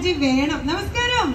energy വേണം നമസ്കാരം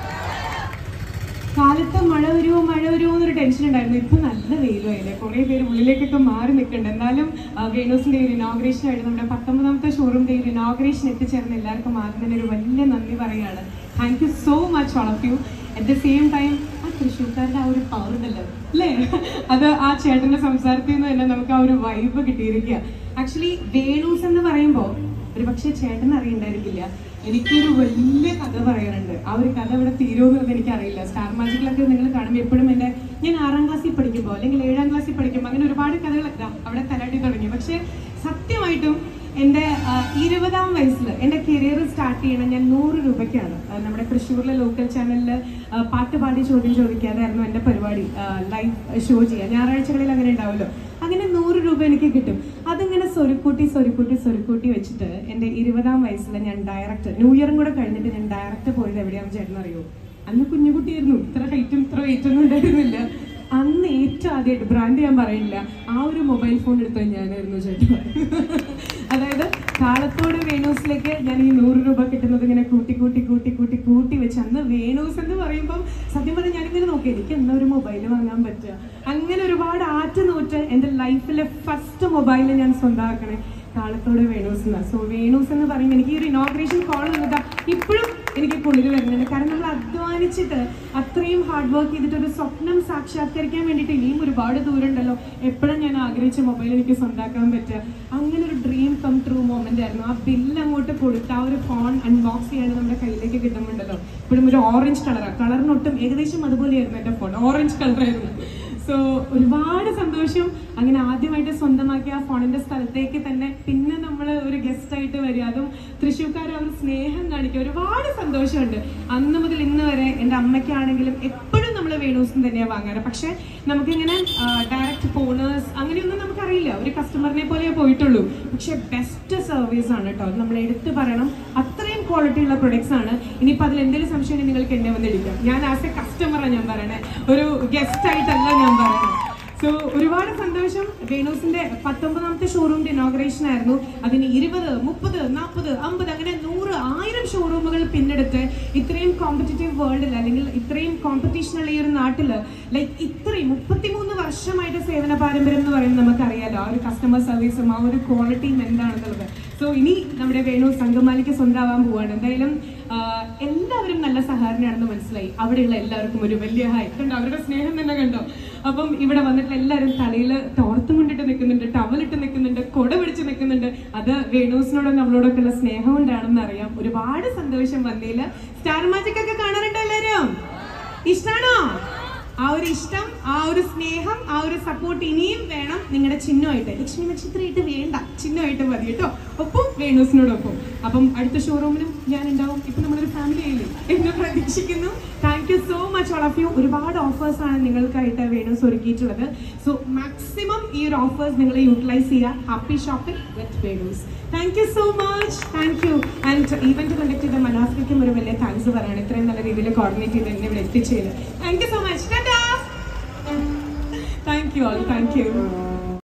കാലത്ത് മഴ വരുമോ മഴ വരുമോ എന്നൊരു ടെൻഷൻ ഉണ്ടായിരുന്നു ഇപ്പൊ നല്ല വെയിലുമായില്ലേ കുറെ പേര് ഉള്ളിലേക്കൊക്കെ മാറി നിൽക്കുന്നുണ്ട് എന്തായാലും ആ, വേണൂസിന്റെ ഒരു ഇനോഗ്രേഷൻ ആയിട്ട് നമ്മുടെ പത്തൊമ്പതാമത്തെ ഷോറൂമിന്റെ ഒരു ഇനോഗ്രേഷൻ എത്തിച്ചേർന്ന എല്ലാവർക്കും ആദ്യം തന്നെ ഒരു വലിയ നന്ദി പറയുകയാണ് thank you so much all of you at the same time ആ തൃശ്ശൂർക്കാരുടെ ആ ഒരു പവർ ഉണ്ടല്ലോ അല്ലേ അത് ആ ചേട്ടന്റെ സംസാരത്തിൽ നിന്ന് തന്നെ നമുക്ക് ആ ഒരു വൈബ് കിട്ടിയിരിക്കുക ആക്ച്വലി വേണൂസ് എന്ന് പറയുമ്പോൾ ഒരു പക്ഷേ ചേട്ടൻ അറിയണ്ടായിരിക്കില്ല എനിക്കൊരു വലിയ കഥ പറയാനുണ്ട് ആ ഒരു കഥ ഇവിടെ തീരുമെന്നുള്ളത് എനിക്കറിയില്ല സ്റ്റാർ മാജിക്കിലൊക്കെ നിങ്ങൾ കാണുമ്പോൾ എപ്പോഴും എൻ്റെ ഞാൻ ആറാം ക്ലാസ്സിൽ പഠിക്കുമ്പോൾ അല്ലെങ്കിൽ ഏഴാം ക്ലാസ്സിൽ പഠിക്കുമ്പോൾ അങ്ങനെ ഒരുപാട് കഥകൾ ദാ അവിടെ തലാട്ടി തുടങ്ങി പക്ഷേ സത്യമായിട്ടും എൻ്റെ ആ, ഇരുപതാം വയസ്സിൽ എൻ്റെ കരിയർ സ്റ്റാർട്ട് ചെയ്യണം ഞാൻ നൂറ് രൂപയ്ക്കാണ് ആ, നമ്മുടെ തൃശ്ശൂരിലെ ലോക്കൽ ചാനലിൽ പാട്ട് പാടി ചോദ്യം ചോദിക്കാതായിരുന്നു എൻ്റെ പരിപാടി ലൈവ് ഷോ ചെയ്യുക ഞായറാഴ്ചകളിൽ അങ്ങനെ ഉണ്ടാവുമല്ലോ അങ്ങനെ നൂറ് രൂപ എനിക്ക് കിട്ടും അതിങ്ങനെ സ്വരുക്കൂട്ടി സ്വരുക്കൂട്ടി സ്വരുക്കൂട്ടി വെച്ചിട്ട് എൻ്റെ ഇരുപതാം വയസ്സിൽ ഞാൻ ഡയറക്റ്റ് ന്യൂ ഇയറും കൂടെ കഴിഞ്ഞിട്ട് ഞാൻ ഡയറക്റ്റ് പോയത് എവിടെയാണെന്ന് ചേട്ടൻ അറിയോ അന്ന് കുഞ്ഞുകുട്ടിയായിരുന്നു ഇത്ര ഹൈറ്റും ഇത്ര വെയിറ്റ് ഒന്നും ഉണ്ടായിരുന്നില്ല അന്ന് ഏറ്റവും ആദ്യമായിട്ട് ബ്രാൻഡ് ഞാൻ പറയുന്നില്ല ആ ഒരു മൊബൈൽ ഫോൺ എടുത്തത് ഞാനായിരുന്നു ചേട്ടൻ അതായത് കാളത്തോട് വേണൂസിലേക്ക് ഞാൻ ഈ നൂറ് രൂപ കിട്ടുന്നത് ഇങ്ങനെ കൂട്ടി കൂട്ടി കൂട്ടി കൂട്ടി കൂട്ടി വെച്ച് അന്ന് വേണൂസ് എന്ന് പറയുമ്പം സത്യം പറഞ്ഞാൽ ഞാനിങ്ങനെ നോക്കി എനിക്ക് എന്നാ ഒരു മൊബൈൽ വാങ്ങാൻ പറ്റുക അങ്ങനെ ഒരുപാട് ആറ്റ് നോറ്റ് എൻ്റെ ലൈഫിലെ ഫസ്റ്റ് മൊബൈൽ ഞാൻ സ്വന്തമാക്കണേ കാളത്തോട് വേണൂസ് എന്നാ സോ വേണൂസ് എന്ന് പറയുമ്പോൾ എനിക്ക് ഈ ഒരു ഇനോഗ്രേഷൻ കോൾ വന്നതാ ഇപ്പോഴും എനിക്ക് കുളിര് വരുന്നുണ്ട് കാരണം നമ്മൾ അധ്വാനിച്ചിട്ട് അത്രയും ഹാർഡ് വർക്ക് ചെയ്തിട്ട് ഒരു സ്വപ്നം സാക്ഷാത്കരിക്കാൻ വേണ്ടിയിട്ട് ഇനിയും ഒരുപാട് ദൂരം ഉണ്ടല്ലോ എപ്പോഴും ഞാൻ ആഗ്രഹിച്ച മൊബൈൽ എനിക്ക് സ്വന്തമാക്കാൻ പറ്റുക അങ്ങനെ ഒരു ഡ്രീം കം ട്രൂ മൊമെന്റ് ആയിരുന്നു ആ ബില്ല് അങ്ങോട്ട് കൊടുത്ത് ആ ഒരു ഫോൺ അൺബോക്സ് ചെയ്യാണ്ട് നമ്മുടെ കയ്യിലേക്ക് കിട്ടുന്നുണ്ടല്ലോ ഇപ്പോഴും ഒരു ഓറഞ്ച് കളറാണ് കളറിനൊട്ടും ഏകദേശം അതുപോലെയായിരുന്നു എൻ്റെ ഫോൺ ഓറഞ്ച് കളറായിരുന്നു സോ ഒരുപാട് സന്തോഷം അങ്ങനെ ആദ്യമായിട്ട് സ്വന്തമാക്കിയ ആ ഫോണിന്റെ സ്ഥലത്തേക്ക് തന്നെ പിന്നെ നമ്മൾ ഒരു ഗസ്റ്റ് ആയിട്ട് വരിക അതും തൃശ്ശൂർക്കാർ അവർ സ്നേഹം കാണിക്കുക ഒരുപാട് സന്തോഷമുണ്ട് അന്ന് മുതൽ ഇന്ന് വരെ എൻ്റെ അമ്മയ്ക്കാണെങ്കിലും എപ്പോഴും നമ്മൾ വേണൂസും തന്നെയാണ് വാങ്ങാറ് പക്ഷെ നമുക്കിങ്ങനെ ഡയറക്റ്റ് ഫോണേഴ്സ് അങ്ങനെയൊന്നും നമുക്കറിയില്ല ഒരു കസ്റ്റമറിനെ പോലെ പോയിട്ടുള്ളൂ പക്ഷെ ബെസ്റ്റ് സർവീസ് ആണ് കേട്ടോ അത് നമ്മൾ എടുത്തു പറയണം അത്രയും ക്വാളിറ്റി ഉള്ള പ്രൊഡക്ട്സ് ആണ് ഇനിയിപ്പോൾ അതിൽ എന്തെങ്കിലും സംശയം ഉണ്ടെങ്കിൽ നിങ്ങൾക്ക് എന്നെ വന്നിരിക്കാം ഞാൻ ആസ് എ കസ്റ്റമറാണ് ഞാൻ പറയണേ ഒരു ഗസ്റ്റ് ആയിട്ടല്ല ഞാൻ പറയണേ സോ ഒരുപാട് സന്തോഷം വേണൂസിന്റെ പത്തൊമ്പതാമത്തെ ഷോറൂമിന്റെ ഇനോഗ്രേഷൻ ആയിരുന്നു അതിന് ഇരുപത് മുപ്പത് നാൽപ്പത് അമ്പത് അങ്ങനെ നൂറ് ആയിരം ഷോറൂമുകൾ പിന്നെടുത്ത് ഇത്രയും കോമ്പറ്റീറ്റീവ് വേൾഡിൽ അല്ലെങ്കിൽ ഇത്രയും കോമ്പറ്റീഷനുള്ള ഈ ഒരു നാട്ടില് ലൈക്ക് ഇത്രയും മുപ്പത്തിമൂന്ന് വർഷമായിട്ട് സേവന പാരമ്പര്യം എന്ന് പറയുന്നത് നമുക്കറിയാലോ ആ ഒരു കസ്റ്റമർ സർവീസും ആ ഒരു ക്വാളിറ്റിയും എന്താണെന്നുള്ളത് സോ ഇനി നമ്മുടെ വേണു സംഘമാലിക്ക് സ്വന്തമാവാൻ പോവാണ് എന്തായാലും ആ, എല്ലാവരും നല്ല സഹകരണമാണെന്ന് മനസ്സിലായി അവിടെയുള്ള എല്ലാവർക്കും ഒരു വലിയ ഹായ് കണ്ടോ അവരുടെ സ്നേഹം തന്നെ കണ്ടോ അപ്പം ഇവിടെ വന്നിട്ട് എല്ലാവരും തലയിൽ തോർത്തും കൊണ്ടിട്ട് നിൽക്കുന്നുണ്ട് ടവലിട്ട് നിൽക്കുന്നുണ്ട് കൊട പിടിച്ച് നിൽക്കുന്നുണ്ട് അത് വേണൂസിനോടും നമ്മളോടൊക്കെ ഉള്ള സ്നേഹം കൊണ്ടാണെന്ന് അറിയാം ഒരുപാട് സന്തോഷം വന്നതില് സ്റ്റാർ മാജിക് ഒക്കെ കാണാറുണ്ടോ എല്ലാവരും ഇഷ്ടാണോ ആ ഒരു ഇഷ്ടം ആ ഒരു സ്നേഹം ആ ഒരു സപ്പോർട്ട് ഇനിയും വേണം നിങ്ങളുടെ ചിഹ്നമായിട്ട് ലക്ഷ്മി നക്ഷത്രമായിട്ട് വേണ്ട ചിഹ്നമായിട്ട് മതി കേട്ടോ ഒപ്പം വേണൂസിനോടൊപ്പം അപ്പം അടുത്ത ഷോറൂമിലും ഞാൻ ഉണ്ടാവും ഇപ്പൊ നമ്മളൊരു ഫാമിലി ആയില്ലേ എന്ന് പ്രതീക്ഷിക്കുന്നു thank you so much all of you ഒരുപാട് ഓഫേഴ്സ് ആണ് നിങ്ങൾക്കായിട്ട് വേണൂസ് ഒരുക്കിയിട്ടുള്ളത് സോ മാക്സിമം ഈ ഒരു ഓഫേഴ്സ് നിങ്ങൾ യൂട്ടിലൈസ് ചെയ്യുക happy shopping with Venus thank you so much thank you and event conduct ചെയ്ത മനാസ്കയ്ക്കും ഒരു വലിയ താങ്ക്സ് പറയാണ് ഇത്രയും നല്ല രീതിയിൽ കോർഡിനേറ്റ് ചെയ്ത് എന്നെ ഇവിടെ എത്തിച്ചത് thank you so much thank you all thank U